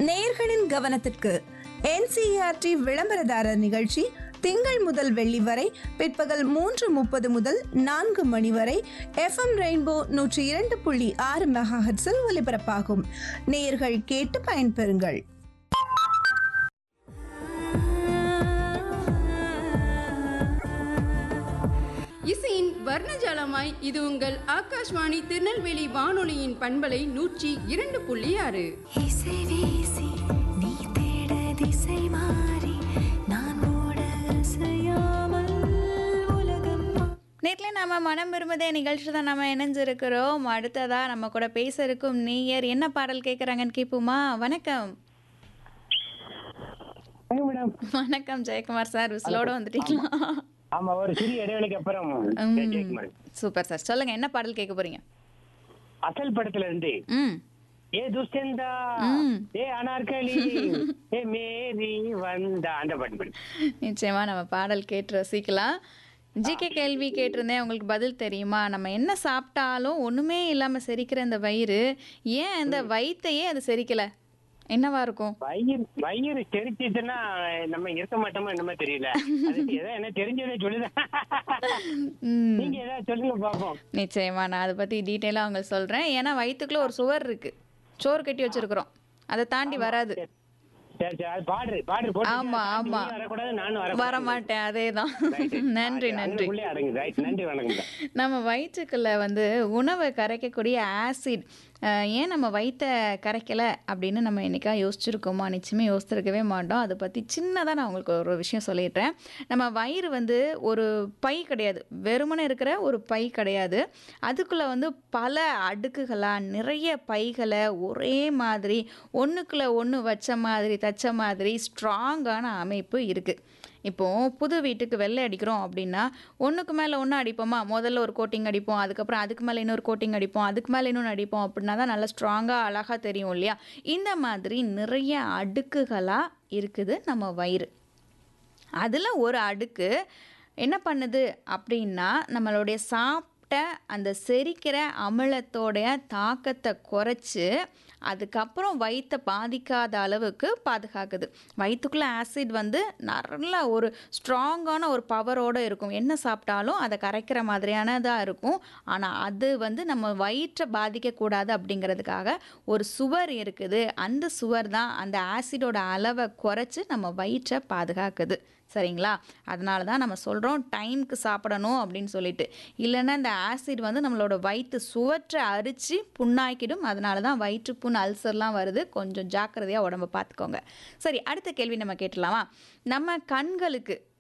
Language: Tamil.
நேயர்களின் கவனத்திற்கு என்சிஆர்டி விளம்பரதாரர் நிகழ்ச்சி திங்கள் முதல் வெள்ளி வரை பிற்பகல் மூன்று முப்பது முதல் நான்கு மணி வரை எஃப்எம் ரெயின்போ நூற்றி இரண்டு புள்ளி ஆறு மெகாஹெட்ஸில் ஒலிபரப்பாகும் நேயர்கள் கேட்டு பயன்பெறுங்கள் இசையின் வர்ணஜாலமாய் இது உங்கள் ஆகாஷ்வாணி திருநெல்வேலி வானொலியின் பண்பலை நூற்றி இரண்டு புள்ளி ஆறு இசை வீசி நீ தேட திசை மாறி நான் ஓட அசையாமல் உலகம் மா- நேற்று நம்ம மனம் விரும்புதே நிகழ்ச்சி தான் நம்ம இணைஞ்சிருக்கிறோம் அடுத்ததா நம்ம கூட பேச இருக்கும் நேயர் என்ன பாடல் கேட்குறாங்கன்னு கேட்போமா வணக்கம் மேடம் வணக்கம் ஜெயக்குமார் சார் விசிலோட வந்துட்டீங்களா ஆமா ஒரு சிறிய இடைவெளிக்கு அப்புறம் ம். கேட்குமாறு. சூப்பர் சார் சொல்லுங்க என்ன பாடல் கேட்க போறீங்க அசல் படத்துல இருந்து ம் ஏ துஷ்டந்தா ம். ஏ அனார்கலி ஏ மேரி வந்தா அந்த பாட்டு பாடு நிச்சயமா நம்ம பாடல் கேட்டு ரசிக்கலாம் ஜிகே கேள்வி கேட்டிருந்தேன் உங்களுக்கு பதில் தெரியுமா நம்ம என்ன சாப்பிட்டாலும் ஒண்ணுமே இல்லாம செரிக்கிற இந்த வயிறு ஏன் அந்த வயித்தையே அது செரிக்கல என்னவா இருக்கும் வயிறு வயிறு தெரிச்சிச்சுன்னா நம்ம இருக்க மாட்டோமோ என்னமோ தெரியல அதுக்கு ஏதோ என்ன தெரிஞ்சதை சொல்லுதான் ம் நீங்க ஏதாவது சொல்லுங்க பாப்போம் நிச்சயமா நான் அதை பத்தி டீட்டெயிலாக உங்களுக்கு சொல்றேன் ஏன்னா வயிற்றுக்குள்ள ஒரு சுவர் இருக்கு சோறு கட்டி வச்சிருக்கிறோம் அதை தாண்டி வராது சரி சரி அது பாடு பாடு போட்டு ஆமா, ஆமா. நீ வரக்கூடாது நானும் வர வரக்கூடாது மாட்டேன் அதே தான் நன்றி நன்றி அங்கனக்குள்ளே அடங்குது ரைட் நன்றி வணக்கம் நம்ம வயிற்றுக்குள்ள வந்து உணவை கரைக்கக்கூடிய ஆசிட் ஏன் நம்ம வயிற்றை கரைக்கலை அப்படின்னு நம்ம என்னைக்கா யோசிச்சிருக்கோமா நிச்சயமே யோசிச்சிருக்கவே மாட்டோம் அதை பற்றி சின்னதாக நான் உங்களுக்கு ஒரு விஷயம் சொல்லிடுறேன் நம்ம வயிறு வந்து ஒரு பை கிடையாது வெறுமனே இருக்கிற ஒரு பை கிடையாது அதுக்குள்ளே வந்து பல அடுக்குகளாக நிறைய பைகளை ஒரே மாதிரி ஒன்றுக்குள்ளே ஒன்று வச்ச மாதிரி தச்ச மாதிரி ஸ்ட்ராங்கான அமைப்பு இருக்குது இப்போ புது வீட்டுக்கு வெள்ளை அடிக்கிறோம் அப்படின்னா ஒன்றுக்கு மேலே ஒன்று அடிப்போமா முதல்ல ஒரு கோட்டிங் அடிப்போம் அதுக்கப்புறம் அதுக்கு மேலே இன்னொரு கோட்டிங் அடிப்போம் அதுக்கு மேலே இன்னொன்று அடிப்போம் அப்படின்னா தான் நல்லா ஸ்ட்ராங்காக அழகாக தெரியும் இல்லையா இந்த மாதிரி நிறைய அடுக்குகளாக இருக்குது நம்ம வயிறு அதில் ஒரு அடுக்கு என்ன பண்ணுது அப்படின்னா நம்மளுடைய சாப்பிட்ட அந்த செரிக்கிற அமிலத்தோடைய தாக்கத்தை குறைச்சி அதுக்கப்புறம் வயிற்றை பாதிக்காத அளவுக்கு பாதுகாக்குது வயிற்றுக்குள்ளே ஆசிட் வந்து நல்ல ஒரு ஸ்ட்ராங்கான ஒரு பவரோடு இருக்கும் என்ன சாப்பிட்டாலும் அதை கரைக்கிற மாதிரியானதாக இருக்கும் ஆனால் அது வந்து நம்ம வயிற்றை பாதிக்கக்கூடாது அப்படிங்கிறதுக்காக ஒரு சுவர் இருக்குது அந்த சுவர் தான் அந்த ஆசிடோட அளவை குறைச்சி நம்ம வயிற்றை பாதுகாக்குது சரிங்களா அதனால தான் நம்ம சொல்கிறோம் டைம்க்கு சாப்பிடணும் அப்படின்னு சொல்லிட்டு இல்லைன்னா இந்த ஆசிட் வந்து நம்மளோட வயிற்று சுவற்றை அரித்து புண்ணாக்கிடும் அதனால தான் வயிற்றுப்புண் அல்சர்லாம் வருது கொஞ்சம் ஜாக்கிரதையாக உடம்ப பார்த்துக்கோங்க சரி அடுத்த கேள்வி நம்ம கேட்டலாமா நம்ம கண்களுக்கு